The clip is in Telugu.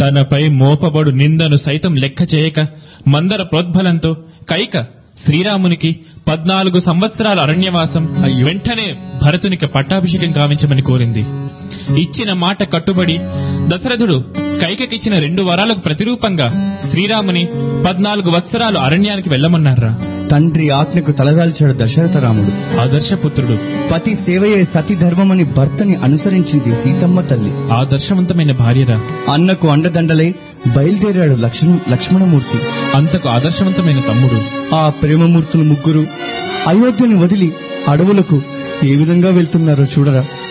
తనపై మోపబడు నిందను సైతం లెక్క చేయక మందర ప్రోద్బలంతో కైక శ్రీరామునికి పద్నాలుగు సంవత్సరాల అరణ్యవాసం వెంటనే భరతునికి పట్టాభిషేకం గావించమని కోరింది ఇచ్చిన మాట కట్టుబడి దశరథుడు కైకకిచ్చిన రెండు వరాలకు ప్రతిరూపంగా శ్రీరాముని పద్నాలుగు వత్సరాలు అరణ్యానికి వెళ్ళమన్నారా తండ్రి ఆజ్ఞకు తలదాల్చాడు దశరథ రాముడు ఆదర్శపుత్రుడు పతి సేవయే సతి ధర్మమని భర్తని అనుసరించింది సీతమ్మ తల్లి ఆదర్శవంతమైన భార్యరా అన్నకు అండదండలై బయలుదేరాడు లక్ష్మణ లక్ష్మణమూర్తి అంతకు ఆదర్శవంతమైన తమ్ముడు ఆ ప్రేమమూర్తులు ముగ్గురు అయోధ్యని వదిలి అడవులకు ఏ విధంగా వెళ్తున్నారో చూడరా